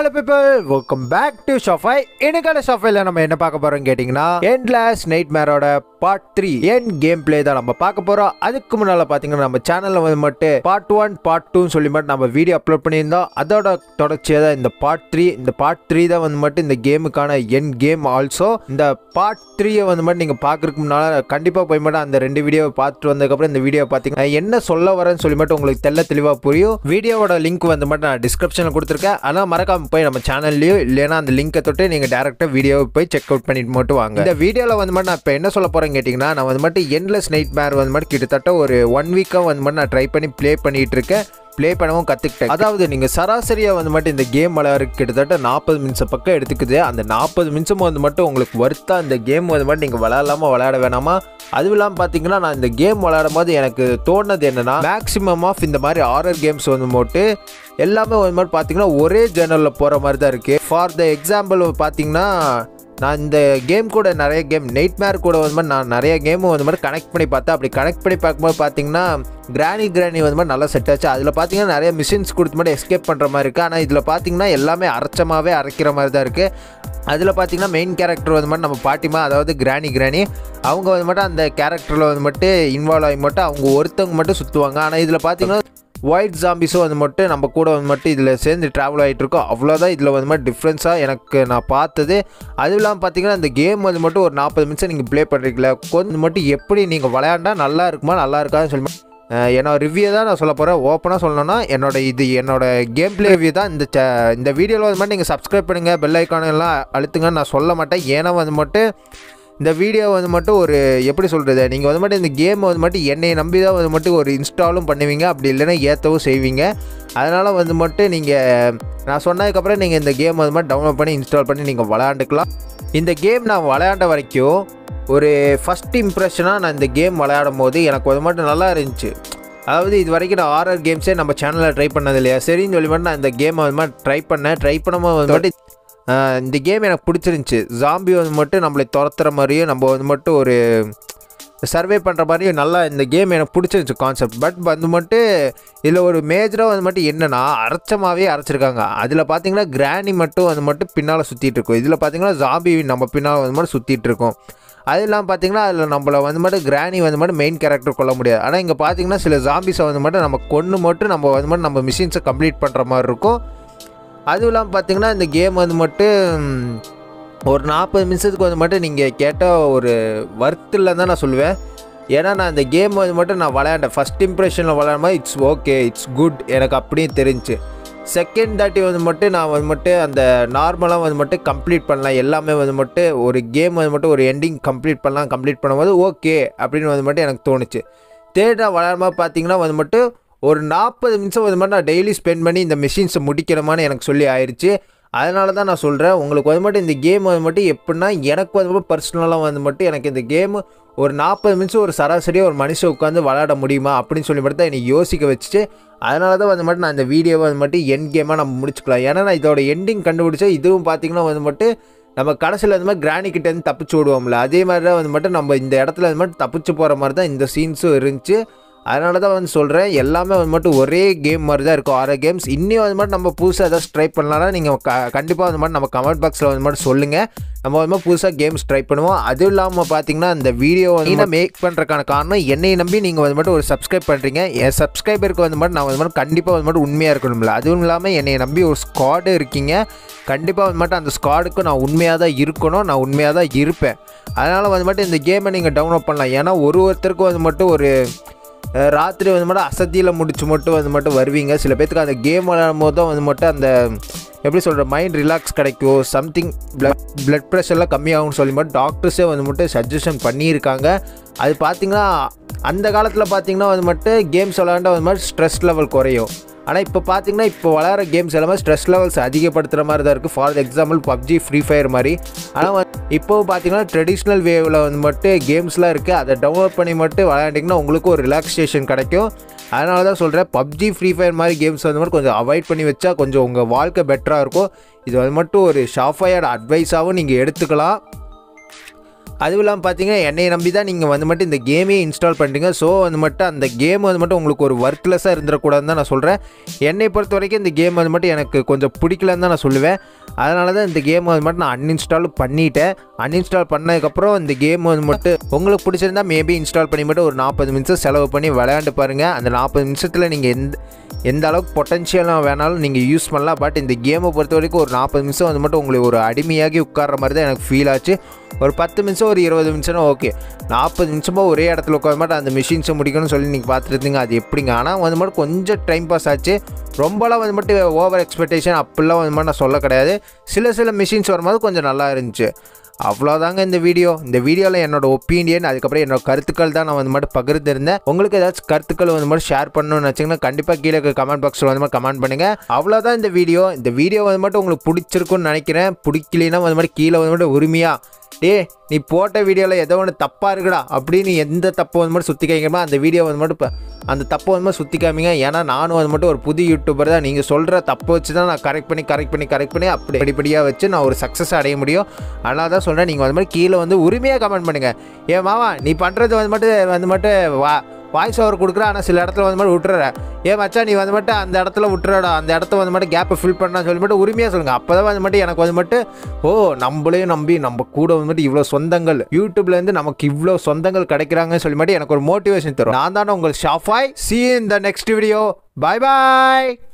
hello people welcome back to ஷாஃபை இன்னைக்கான ஷாஃபைல நம்ம என்ன பார்க்க போறோம் கேட்டிங்கன்னா எண்ட்லெஸ் நைட் மேரோட பார்ட் த்ரீ என் கேம் பிளே தான் நம்ம பார்க்க போறோம் அதுக்கு முன்னால பாத்தீங்கன்னா நம்ம சேனல்ல வந்து மட்டும் பார்ட் ஒன் பார்ட் டூன்னு சொல்லி மட்டும் நம்ம வீடியோ அப்லோட் பண்ணியிருந்தோம் அதோட தொடர்ச்சியாக தான் இந்த பார்ட் த்ரீ இந்த பார்ட் த்ரீ தான் வந்து மட்டும் இந்த கேமுக்கான என் கேம் ஆல்சோ இந்த பார்ட் த்ரீயை வந்து மட்டும் நீங்கள் பார்க்கறதுக்கு முன்னால் கண்டிப்பாக போய் மட்டும் அந்த ரெண்டு வீடியோவை பார்த்துட்டு வந்ததுக்கப்புறம் இந்த வீடியோ பார்த்தீங்கன்னா என்ன சொல்ல வரேன்னு சொல்லி மட்டும் உங்களுக்கு தெல்ல தெளிவாக புரியும் வீடியோவோட லிங்க் வந்து மட்டும் நான் டிஸ்கிரிப்ஷனில் கொடுத்துருக்கேன் ஆனால் மறக்காம போய் நம்ம சேனல்லையோ இல்லைன்னா அந்த லிங்கை தொட்டு நீங்கள் டேரெக்டாக வீடியோவை போய் செக் அவுட் பண்ணிட்டு மட்டும் வாங்க இந்த வீடியோவில் வந்து மட்டும் நான் இப்போ என்ன சொல்ல போகிறேன்னு கேட்டிங்கன்னா நான் வந்து மட்டும் என்லெஸ் நைட் மேர் வந்து மட்டும் கிட்டத்தட்ட ஒரு ஒன் வீக்காக வந்து மட்டும் நான் ட்ரை பண்ணி ப்ளே பண்ணிட்டு இருக்கேன் ப்ளே பண்ணவும் கற்றுக்கிட்டேன் அதாவது நீங்கள் சராசரியாக வந்து மட்டும் இந்த கேம் விளையாடுறதுக்கு கிட்டத்தட்ட நாற்பது நிமிஷம் பக்கம் எடுத்துக்குது அந்த நாற்பது நிமிஷம் வந்து மட்டும் உங்களுக்கு வருத்தா இந்த கேம் வந்து மட்டும் நீங்கள் விளையாடலாமா விளையாட வேணாமா அதுவும் இல்லாமல் பார்த்தீங்கன்னா நான் இந்த கேம் விளையாடும் போது எனக்கு தோணுது என்னன்னா மேக்ஸிமம் ஆஃப் இந்த மாதிரி ஆரர் கேம்ஸ் வந்து போட்டு எல்லாமே வந்து மாதிரி பார்த்தீங்கன்னா ஒரே ஜேர்னலில் போகிற மாதிரி தான் இருக்குது ஃபார் த எக்ஸாம்பிள் பார்த்தீங்கன்னா நான் இந்த கேம் கூட நிறைய கேம் நைட் மேர் கூட வந்து மாதிரி நான் நிறைய கேம் வந்து மாதிரி கனெக்ட் பண்ணி பார்த்தேன் அப்படி கனெக்ட் பண்ணி பார்க்கும்போது பார்த்தீங்கன்னா கிராணி கிராணி வந்து மாதிரி நல்லா செட் ஆச்சு அதில் பார்த்தீங்கன்னா நிறைய மிஷின்ஸ் கொடுத்து மட்டும் எஸ்கேப் பண்ணுற மாதிரி இருக்குது ஆனால் இதில் பார்த்தீங்கன்னா எல்லாமே அரைச்சமாகவே அரைக்கிற மாதிரி தான் இருக்குது அதில் பார்த்தீங்கன்னா மெயின் கேரக்டர் வந்து மட்டும் நம்ம பாட்டிமா அதாவது கிராணி கிராணி அவங்க வந்து மட்டும் அந்த கேரக்டரில் வந்து மட்டும் இன்வால்வ் ஆகி மட்டும் அவங்க ஒருத்தவங்க மட்டும் சுற்றுவாங்க ஆனால் இதில் பார்த்தீங்கன்னா ஒயிட் ஜாம்பிஸும் வந்து மட்டும் நம்ம கூட வந்து மட்டும் இதில் சேர்ந்து ட்ராவல் ஆகிட்டு இருக்கோம் அவ்வளோதான் இதில் வந்து மட்டும் டிஃப்ரென்ஸாக எனக்கு நான் பார்த்தது அதுவும் இல்லாமல் பார்த்தீங்கன்னா இந்த கேம் வந்து மட்டும் ஒரு நாற்பது நிமிஷம் நீங்கள் ப்ளே பண்ணுறீங்களா கொஞ்சம் மட்டும் எப்படி நீங்கள் விளையாண்டா நல்லா இருக்குமா நல்லா இருக்காதுன்னு சொல்லி அஹ் என்னோட ரிவ்யூ தான் நான் சொல்ல போகிறேன் ஓப்பனாக சொல்லணும்னா என்னோட இது என்னோட கேம் பிளே ரிவ்யூ தான் இந்த ச இந்த வீடியோவில் வந்து மட்டும் நீங்கள் சப்ஸ்கிரைப் பண்ணுங்கள் பெல் ஐக்கான் எல்லாம் அழுத்துங்கன்னு நான் சொல்ல மாட்டேன் ஏன்னா வந்து மட்டும் இந்த வீடியோ வந்து மட்டும் ஒரு எப்படி சொல்கிறது நீங்கள் வந்து மட்டும் இந்த கேம் வந்து மட்டும் என்னை நம்பி தான் வந்து மட்டும் ஒரு இன்ஸ்டாலும் பண்ணுவீங்க அப்படி இல்லைன்னா ஏற்றவும் செய்வீங்க அதனால் வந்து மட்டும் நீங்கள் நான் சொன்னதுக்கப்புறம் நீங்கள் இந்த கேம் வந்து மட்டும் டவுன்லோட் பண்ணி இன்ஸ்டால் பண்ணி நீங்கள் விளையாண்டுக்கலாம் இந்த கேம் நான் விளையாண்ட வரைக்கும் ஒரு ஃபஸ்ட் இம்ப்ரெஷனாக நான் இந்த கேம் விளையாடும் போது எனக்கு வந்து மட்டும் நல்லா இருந்துச்சு அதாவது இது வரைக்கும் நான் ஆர்ஆர் கேம்ஸே நம்ம சேனலில் ட்ரை பண்ணது இல்லையா சரின்னு சொல்லி மட்டும் நான் இந்த கேமை வந்து மாதிரி ட்ரை பண்ணேன் ட்ரை பண்ணும்போது வந்து மட்டும் ஆஹ் இந்த கேம் எனக்கு பிடிச்சிருந்துச்சி ஜாம்பி வந்து மட்டும் நம்மளை துரத்துற மாதிரியும் நம்ம வந்து மட்டும் ஒரு சர்வே பண்ணுற மாதிரியும் நல்லா இந்த கேம் எனக்கு பிடிச்சிருந்துச்சு கான்செப்ட் பட் வந்து மட்டும் இதில் ஒரு மேஜராக வந்து மட்டும் என்னென்னா அரைச்சமாகவே அரைச்சிருக்காங்க அதில் பார்த்தீங்கன்னா கிராணி மட்டும் வந்து மட்டும் பின்னால் சுற்றிட்டு இருக்கும் இதில் பார்த்தீங்கன்னா ஜாம்பி நம்ம பின்னால் வந்து மட்டும் சுற்றிட்டு இருக்கோம் அது இல்லாமல் பார்த்தீங்கன்னா அதில் நம்மளை வந்து மட்டும் கிராணி வந்து மட்டும் மெயின் கேரக்டர் கொள்ள முடியாது ஆனால் இங்கே பார்த்தீங்கன்னா சில ஜாம்பிஸை வந்து மட்டும் நம்ம கொன்று மட்டும் நம்ம வந்து மட்டும் நம்ம மிஷின்ஸை கம்ப்ளீட் பண்ணுற மாதிரி இருக்கும் அதுவும் இல்லாமல் பார்த்தீங்கன்னா இந்த கேம் வந்து மட்டும் ஒரு நாற்பது நிமிஷத்துக்கு வந்து மட்டும் நீங்கள் கேட்ட ஒரு வர்த்தில் தான் நான் சொல்லுவேன் ஏன்னா நான் இந்த கேம் வந்து மட்டும் நான் விளையாண்டேன் ஃபஸ்ட் இம்ப்ரெஷனில் விளையாடும் இட்ஸ் ஓகே இட்ஸ் குட் எனக்கு அப்படியும் தெரிஞ்சு செகண்ட் தாட்டி வந்து மட்டும் நான் வந்து மட்டும் அந்த நார்மலாக வந்து மட்டும் கம்ப்ளீட் பண்ணலாம் எல்லாமே வந்து மட்டும் ஒரு கேம் வந்து மட்டும் ஒரு எண்டிங் கம்ப்ளீட் பண்ணலாம் கம்ப்ளீட் பண்ணும்போது ஓகே அப்படின்னு வந்து மட்டும் எனக்கு தோணுச்சு தேர்ட் நான் விளையாடும்போது பார்த்தீங்கன்னா வந்து மட்டும் ஒரு நாற்பது நிமிஷம் வந்து மட்டும் நான் டெய்லி ஸ்பெண்ட் பண்ணி இந்த மிஷின்ஸை முடிக்கணுமான்னு எனக்கு சொல்லி ஆயிடுச்சு அதனால தான் நான் சொல்கிறேன் உங்களுக்கு வந்து மட்டும் இந்த கேம் வந்து மட்டும் எப்படின்னா எனக்கு வந்து மட்டும் பர்சனலாக வந்து மட்டும் எனக்கு இந்த கேம் ஒரு நாற்பது நிமிஷம் ஒரு சராசரியாக ஒரு மனுஷன் உட்காந்து விளையாட முடியுமா அப்படின்னு சொல்லி மட்டும் தான் என்னை யோசிக்க வச்சுட்டு அதனால தான் வந்து மட்டும் நான் இந்த வீடியோவை வந்து மட்டும் என் கேமாக நம்ம முடிச்சுக்கலாம் ஏன்னா நான் இதோட எண்டிங் கண்டுபிடிச்சா இதுவும் பார்த்தீங்கன்னா வந்து மட்டும் நம்ம கடைசியில் வந்து மாதிரி கிராணி கிட்டேருந்து தப்பிச்சு விடுவோம்ல அதே மாதிரி தான் வந்து மட்டும் நம்ம இந்த இடத்துல வந்து மட்டும் தப்பிச்சு போகிற மாதிரி தான் இந்த சீன்ஸும் இருந்துச்சு அதனால தான் வந்து சொல்கிறேன் எல்லாமே வந்து மட்டும் ஒரே கேம் மாதிரி தான் இருக்கும் ஆறு கேம்ஸ் இன்னும் வந்து மட்டும் நம்ம புதுசாக ஏதாச்சும் ட்ரை பண்ணலாம்னா நீங்கள் க கண்டிப்பாக வந்து மட்டும் நம்ம கமெண்ட் பாக்ஸில் வந்து மட்டும் சொல்லுங்கள் நம்ம வந்து மாதிரி புதுசாக கேம்ஸ் ட்ரை பண்ணுவோம் அதுவும் இல்லாமல் பார்த்தீங்கன்னா இந்த வீடியோ வந்து மேக் பண்ணுறதுக்கான காரணம் என்னை நம்பி நீங்கள் வந்து மட்டும் ஒரு சப்ஸ்கிரைப் பண்ணுறீங்க என் சப்ஸ்கிரைபருக்கு வந்து மட்டும் நான் வந்து மட்டும் கண்டிப்பாக வந்து மட்டும் உண்மையாக இருக்கணும்ல அதுவும் இல்லாமல் என்னை நம்பி ஒரு ஸ்குவாடு இருக்கீங்க கண்டிப்பாக வந்து மட்டும் அந்த ஸ்குவாடுக்கு நான் உண்மையாக தான் இருக்கணும் நான் உண்மையாக தான் இருப்பேன் அதனால் வந்து மட்டும் இந்த கேமை நீங்கள் டவுன்லோட் பண்ணலாம் ஏன்னா ஒரு ஒருத்தருக்கும் வந்து மட்டும் ஒரு அஹ் ராத்திரி வந்து மட்டும் அசத்தியில் முடிச்சு மட்டும் வந்து மட்டும் வருவீங்க சில பேர்த்துக்கு அந்த கேம் விளையாடும் போது தான் வந்து மட்டும் அந்த எப்படி சொல்கிற மைண்ட் ரிலாக்ஸ் கிடைக்கும் சம்திங் பிளட் பிளட் ப்ரெஷர்லாம் கம்மியாகும்னு சொல்லி மட்டும் டாக்டர்ஸே வந்து மட்டும் சஜஷன் பண்ணியிருக்காங்க அது பார்த்தீங்கன்னா அந்த காலத்தில் பார்த்தீங்கன்னா வந்து மட்டும் கேம்ஸ் விளையாண்டா வந்து மாதிரி ஸ்ட்ரெஸ் லெவல் குறையும் ஆனால் இப்போ பார்த்தீங்கன்னா இப்போ வளர கேம்ஸ் எல்லாமே ஸ்ட்ரெஸ் லெவல்ஸ் அதிகப்படுத்துகிற மாதிரி தான் இருக்குது for example PUBG Free Fire மாதிரி ஆனால் வந்து இப்போது பார்த்தீங்கன்னா ட்ரெடிஷ்னல் வேவில் வந்து மட்டும் கேம்ஸ்லாம் இருக்குது அதை டவுன்லோட் பண்ணி மட்டும் விளையாண்டிங்கன்னா உங்களுக்கு ஒரு ரிலாக்ஸேஷன் கிடைக்கும் அதனால தான் சொல்கிறேன் பப்ஜி ஃப்ரீ ஃபயர் மாதிரி கேம்ஸ் வந்து மாதிரி கொஞ்சம் அவாய்ட் பண்ணி வச்சா கொஞ்சம் உங்கள் வாழ்க்கை பெட்டராக இருக்கும் இது வந்து மட்டும் ஒரு ஷாஃபையோட அட்வைஸாகவும் நீங்கள் எடுத்துக்கலாம் அதுவும் இல்லாமல் பார்த்தீங்கன்னா என்னை நம்பி தான் நீங்கள் வந்து மட்டும் இந்த கேமே இன்ஸ்டால் பண்ணுறீங்க ஸோ வந்து மட்டும் அந்த கேம் வந்து மட்டும் உங்களுக்கு ஒரு ஒர்க்லெஸ்ஸாக இருந்துடக்கூடாதுன்னு தான் நான் சொல்கிறேன் என்னை பொறுத்த வரைக்கும் இந்த கேம் வந்து மட்டும் எனக்கு கொஞ்சம் பிடிக்கலன்னு தான் நான் சொல்லுவேன் அதனால தான் இந்த கேம் வந்து மட்டும் நான் அன்இன்ஸ்டால் பண்ணிட்டேன் அன்இன்ஸ்டால் பண்ணதுக்கப்புறம் இந்த கேம் வந்து மட்டும் உங்களுக்கு பிடிச்சிருந்தா மேபி இன்ஸ்டால் பண்ணி மட்டும் ஒரு நாற்பது நிமிஷம் செலவு பண்ணி விளையாண்டு பாருங்கள் அந்த நாற்பது நிமிஷத்தில் நீங்கள் எந்த எந்த அளவுக்கு பொட்டன்ஷியலாக வேணாலும் நீங்கள் யூஸ் பண்ணலாம் பட் இந்த கேமை பொறுத்த வரைக்கும் ஒரு நாற்பது நிமிஷம் வந்து மட்டும் உங்களை ஒரு அடிமையாகி உட்கார்ற மாதிரி தான் எனக்கு ஃபீல் ஆச்சு ஒரு பத்து நிமிஷம் ஒரு இருபது நிமிஷம்னா ஓகே நாற்பது நிமிஷமாக ஒரே இடத்துல உட்கார மாட்டேன் அந்த மிஷின்ஸை முடிக்கணும்னு சொல்லி நீங்கள் பார்த்துருந்தீங்க அது எப்படிங்க ஆனால் வந்து மட்டும் கொஞ்சம் டைம் பாஸ் ஆச்சு ரொம்பலாம் வந்து மட்டும் ஓவர் எக்ஸ்பெக்டேஷன் அப்படிலாம் வந்து மட்டும் நான் சொல்ல கிடையாது சில சில மிஷின்ஸ் வரும்போது கொஞ்சம் நல்லா இருந்துச்சு அவ்வளோதாங்க இந்த வீடியோ இந்த வீடியோவில் என்னோட ஒப்பீனியன் அதுக்கப்புறம் என்னோட கருத்துக்கள் தான் நான் வந்து மட்டும் பகிர்ந்திருந்தேன் உங்களுக்கு ஏதாச்சும் கருத்துக்கள் வந்து மட்டும் ஷேர் பண்ணணும்னு வச்சிங்கன்னா கண்டிப்பாக கீழே கமெண்ட் பாக்ஸில் வந்து மட்டும் கமெண்ட் பண்ணுங்கள் அவ்வளோதான் இந்த வீடியோ இந்த வீடியோ வந்து மட்டும் உங்களுக்கு பிடிச்சிருக்குன்னு நினைக்கிறேன் பிடிக்கலைன்னா வந்து மட்டும் கீழே வந்து மட்டும் உரிமையாக டே நீ போட்ட வீடியோவில் ஏதோ ஒன்று தப்பாக இருக்குடா அப்படின்னு எந்த தப்பு வந்து மட்டும் சுற்றி காமிக்காம அந்த வீடியோ வந்து மட்டும் இப்போ அந்த தப்பு வந்து மட்டும் சுற்றி காமிங்க ஏன்னா நானும் வந்து மட்டும் ஒரு புது யூடியூபர் தான் நீங்கள் சொல்கிற தப்பு வச்சு தான் நான் கரெக்ட் பண்ணி கரெக்ட் பண்ணி கரெக்ட் பண்ணி அப்படி படிப்படியாக வச்சு நான் ஒரு சக்ஸஸ் அடைய முடியும் அதனால தான் சொல்கிறேன் நீங்கள் வந்து மாதிரி கீழே வந்து உரிமையாக கமெண்ட் பண்ணுங்கள் ஏன் மாமா நீ பண்ணுறது வந்து மட்டும் வந்து மட்டும் வா வாய்ஸ் ஓவர் கொடுக்குற ஆனால் சில இடத்துல வந்து மட்டும் விட்டுற ஏன் மச்சான் நீ வந்து மட்டும் அந்த இடத்துல விட்டுறடா அந்த இடத்த வந்து மட்டும் கேப்பை ஃபில் பண்ணா சொல்லி மட்டும் உரிமையாக சொல்லுங்கள் அப்போ தான் வந்து மட்டும் எனக்கு வந்து மட்டும் ஓ நம்மளையும் நம்பி நம்ம கூட வந்து மட்டும் இவ்வளோ சொந்தங்கள் யூடியூப்லேருந்து நமக்கு இவ்வளோ சொந்தங்கள் கிடைக்கிறாங்கன்னு சொல்லி மட்டும் எனக்கு ஒரு மோட்டிவேஷன் தரும் நான் தானே உங்கள் ஷாஃபாய் சி இந்த நெக்ஸ்ட் வீடியோ பாய் பாய்